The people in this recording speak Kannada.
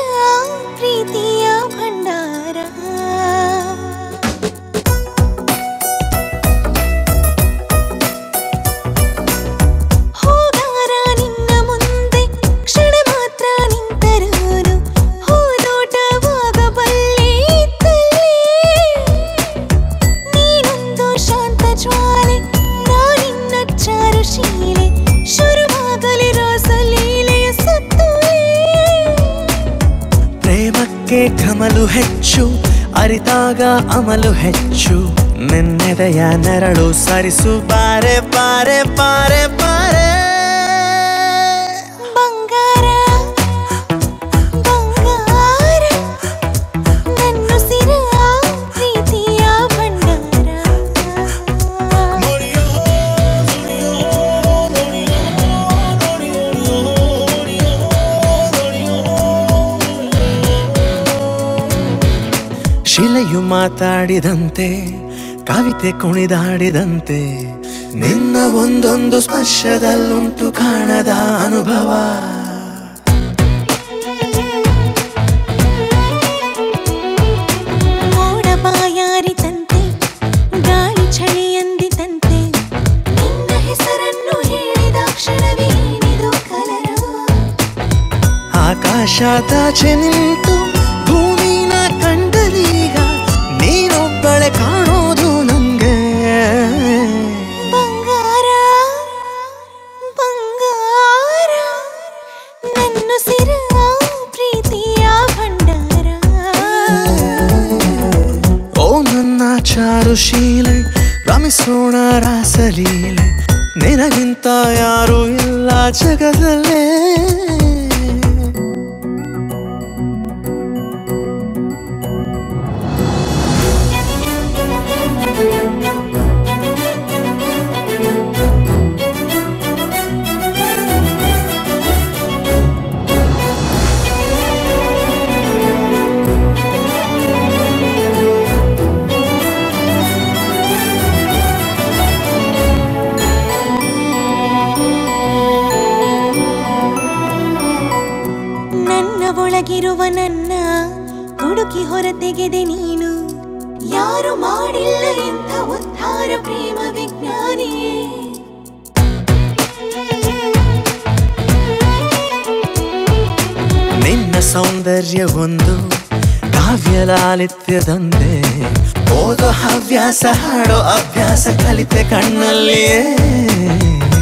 ಪ್ರೀತಿಯ ಭಂಡಾರ ಹೋಗಾರ ನಿನ್ನ ಮುಂದೆ ಕ್ಷಣ ಮಾತ್ರ ನಿಂತರೂನು ಹೂದೋಟವಾಗಬಲ್ಲೆ ಇದ್ದಲ್ಲಿ ನೀನೊಂದು ಶಾಂತ ಜ್ವಾಲೆ ನಾನಿನ್ನ ಚಾರುಶೀಲೆ ಶುರುವಾಗಲಿ ರಾಸಲೀಲೆಯ ಸುತ್ತುವೆ ಪ್ರೇಮಕ್ಕೆ ಕಮಲು ಹೆಚ್ಚು ಅರಿತಾಗ ಅಮಲು ಹೆಚ್ಚು ನಿನ್ನೆದೆಯ ನೆರಳು ಸರಿಸು ಬಾರೆ ಬಾರೆ ಬಾರೆ ಬಾರೆ ಬಂಗಾರ ಬಂಗಾರ ನನ್ನುಸಿರ ಪ್ರೀತಿಯ ಭಂಡಾರ ಶಿಲೆಯು ಮಾತಾಡಿದಂತೆ ಕವಿತೆ ಕುಣಿದಾಡಿದಂತೆ ನಿನ್ನ ಒಂದೊಂದು ಸ್ಪರ್ಶದಲ್ಲುಂಟು ಕಾಣದ ಅನುಭವ ಮೋಡ ಬಾಯಾರಿತಂತೆ ಗಾಳಿ ಚಳಿಯಂದಿತಂತೆ ನಿನ್ನ ಹೆಸರನ್ನು ಹೇಳಿದ ಕ್ಷಣವೇನಿದು ಕಲರವ ಆಕಾಶದಾಚೆ ನಿಂತು ಭೂಮಿನ ಕಂಡಲೀಗ ನೀನೊಬ್ಬಳೆ ಕಾಣೋದು ನಂಗೆ ಬಂಗಾರ ಬಂಗಾರ ನನ್ನುಸಿರ ಪ್ರೀತಿಯ ಭಂಡಾರ ಓ ನನ್ನ ಚಾರುಶೀಲೆ ರಮಿಸೋಣ ರಾಸಲೀಲೆ ನಿನಗಿಂತ ಯಾರು ಇಲ್ಲ ಜಗದಲ್ಲೇ ನನ್ನ ಒಳಗಿರುವ ನನ್ನ ಹುಡುಕಿ ಹೊರತೆಗೆದೆ ನೀನು ಯಾರು ಮಾಡಿಲ್ಲ ಇಂಥ ಉದ್ಧಾರ ಪ್ರೇಮ ವಿಜ್ಞಾನಿಯೇ ನಿನ್ನ ಸೌಂದರ್ಯ ಒಂದು ಕಾವ್ಯ ಲಾಲಿತ್ಯದಂತೆ ಓದೋ ಹವ್ಯಾಸ ಹಾಡೋ ಅಭ್ಯಾಸ ಕಲಿತೆ ಕಣ್ಣಲ್ಲಿಯೇ